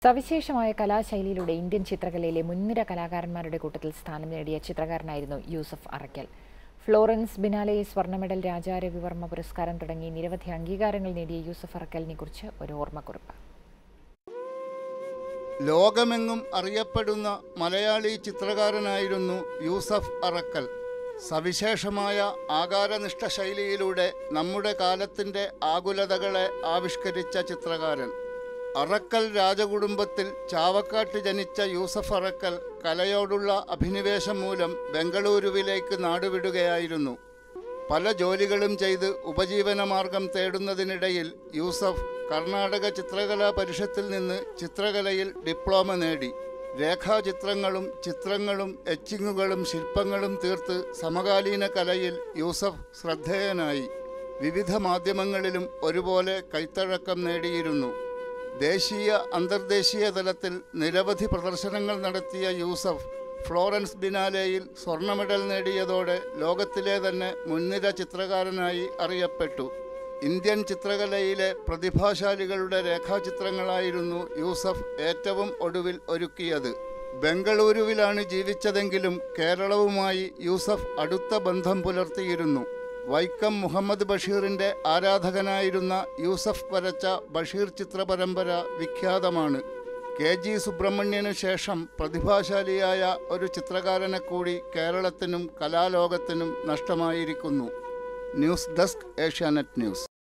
സവിശേഷമായ കലാശൈലിയിലൂടെ ഇന്ത്യൻ ചിത്രകലയിലെ മുൻനിര കലാകാരന്മാരുടെ കൂട്ടത്തിൽ സ്ഥാനം നേടിയ ചിത്രകാരനായിരുന്നു യൂസഫ് അറക്കൽ ഫ്ലോറൻസ് ബിനാലെ സ്വർണ്ണ മെഡൽ രാജാ രവിവർമ്മ പുരസ്കാരം തുടങ്ങി നിരവധി അംഗീകാരങ്ങൾ നേടിയ യൂസഫ് അറക്കലിനെ കുറിച്ച് ഒരു ഓർമ്മക്കുറിപ്പ് ലോകമെങ്ങും അറിയപ്പെടുന്ന മലയാളി ചിത്രകാരനായിരുന്നു യൂസഫ് അറക്കൽ സവിശേഷമായ ആകാരനിഷ്ഠ ശൈലിയിലൂടെ നമ്മുടെ കാലത്തിൻ്റെ ആകുലതകളെ ആവിഷ്കരിച്ച ചിത്രകാരൻ അറക്കൽ രാജകുടുംബത്തിൽ ചാവക്കാട്ട് ജനിച്ച യൂസഫ് അറക്കൽ കലയോടുള്ള അഭിനിവേശം മൂലം ബംഗളൂരുവിലേക്ക് നാടുവിടുകയായിരുന്നു പല ജോലികളും ചെയ്ത് ഉപജീവനമാർഗം തേടുന്നതിനിടയിൽ യൂസഫ് കർണാടക ചിത്രകലാ പരിഷത്തിൽ നിന്ന് ചിത്രകലയിൽ ഡിപ്ലോമ നേടി രേഖാചിത്രങ്ങളും ചിത്രങ്ങളും എച്ചിങ്ങുകളും ശില്പങ്ങളും തീർത്ത് സമകാലീന കലയിൽ യൂസഫ് ശ്രദ്ധേയനായി വിവിധ മാധ്യമങ്ങളിലും ഒരുപോലെ കൈത്തഴക്കം നേടിയിരുന്നു ദേശീയ അന്തർദേശീയ തലത്തിൽ നിരവധി പ്രദർശനങ്ങൾ നടത്തിയ യൂസഫ് ഫ്ലോറൻസ് ബിനാലെയിൽ സ്വർണ്ണ മെഡൽ നേടിയതോടെ ലോകത്തിലെ തന്നെ മുൻനിര ചിത്രകാരനായി അറിയപ്പെട്ടു ഇന്ത്യൻ ചിത്രകലയിലെ പ്രതിഭാശാലികളുടെ രേഖാചിത്രങ്ങളായിരുന്നു യൂസഫ് ഏറ്റവും ഒടുവിൽ ഒരുക്കിയത് ബംഗളൂരുവിലാണ് ജീവിച്ചതെങ്കിലും കേരളവുമായി യൂസഫ് അടുത്ത ബന്ധം പുലർത്തിയിരുന്നു വൈക്കം മുഹമ്മദ് ബഷീറിൻ്റെ ആരാധകനായിരുന്ന യൂസഫ് വരച്ച ബഷീർ ചിത്ര പരമ്പര വിഖ്യാതമാണ് കെ ജി സുബ്രഹ്മണ്യനു ശേഷം പ്രതിഭാശാലിയായ ഒരു ചിത്രകാരനെ കൂടി കേരളത്തിനും കലാലോകത്തിനും നഷ്ടമായിരിക്കുന്നു ന്യൂസ് ഡെസ്ക് ഏഷ്യാനെറ്റ് ന്യൂസ്